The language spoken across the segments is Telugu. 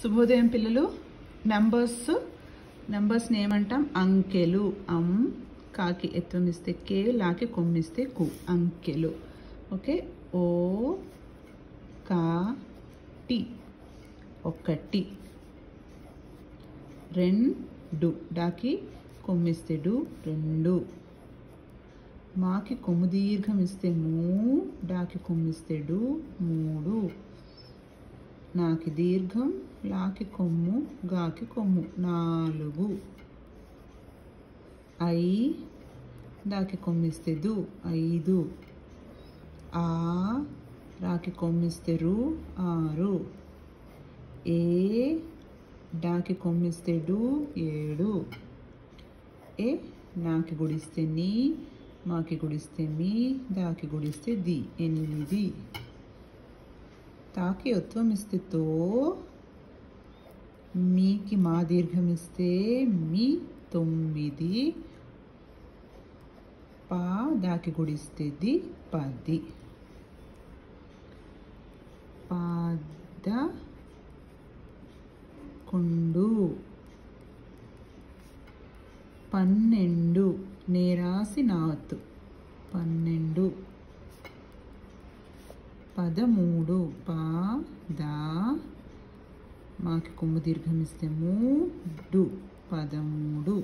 శుభోదయం పిల్లలు నెంబర్స్ నెంబర్స్ని ఏమంటాం అంకెలు అం కాకి ఎత్తుమిస్తే కే లాకి కొమ్మిస్తే కు అంకెలు ఓకే ఓ కా టి ఒకటి రెండు డాకి కొమ్మిస్తే డు రెండు మాకి కొమ్ము దీర్ఘం ఇస్తే మూ డాకి కొమ్మిస్తే డు మూడు నాకి దీర్ఘం లాకి కొమ్ము గాకి కొమ్ము నాలుగు ఐ దాకి కొమ్మిస్తే దు ఐదు ఆ రాకి కొమ్మిస్తే రు ఆరు ఏ డాకి కొమ్మిస్తే డు ఏడు ఏ నాకి గుడిస్తే నీ మాకి గుడిస్తే మీ దాకి గుడిస్తే ది ఎనిమిది తాకి ఒత్వం ఇస్తే తో మీకి మా దీర్ఘం ఇస్తే మీ తొమ్మిది పా దాకి గుడిస్తే ది పది పాద కుండు పన్నెండు నేరాసి నాతు పన్నెండు పదమూడు పా దా మాకి కొమ్ము దీర్ఘం ఇస్తే మూడు పదమూడు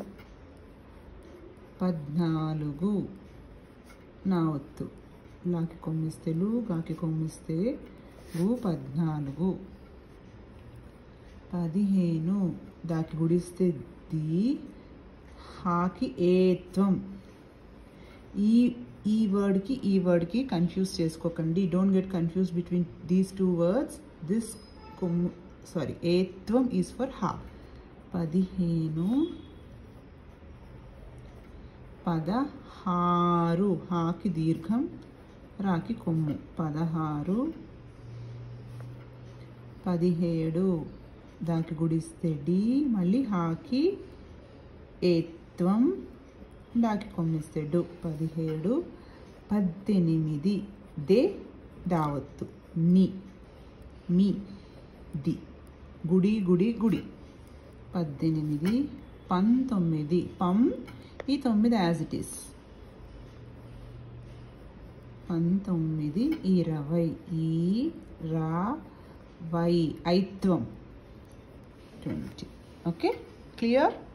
పద్నాలుగు నా ఒత్తు లాకి కొమ్మిస్తే లు గాకి కొమ్మిస్తే గు పద్నాలుగు పదిహేను దాకి గుడిస్తే ది హాకి ఏత్వం ఈ ఈ వర్డ్కి ఈ వర్డ్కి కన్ఫ్యూజ్ చేసుకోకండి don't get confuse between these two words this కొమ్ము సారీ ఏత్వం ఈజ్ ఫర్ హా పదిహేను పదహారు హాకి దీర్ఘం రాకి కొమ్ము పదహారు పదిహేడు దాకి గుడిస్తే డి మళ్ళీ హాకి ఏత్వం డాకి కొమ్మిస్తే డు పదిహేడు పద్దెనిమిది దే దావత్తు ని మీ ది గుడి గుడి గుడి పద్దెనిమిది పంతొమ్మిది పం ఈ తొమ్మిది యాజ్ ఇట్ ఈస్ పంతొమ్మిది ఇరవై ఈ రా వై ఐత్వం ట్వంటీ ఓకే క్లియర్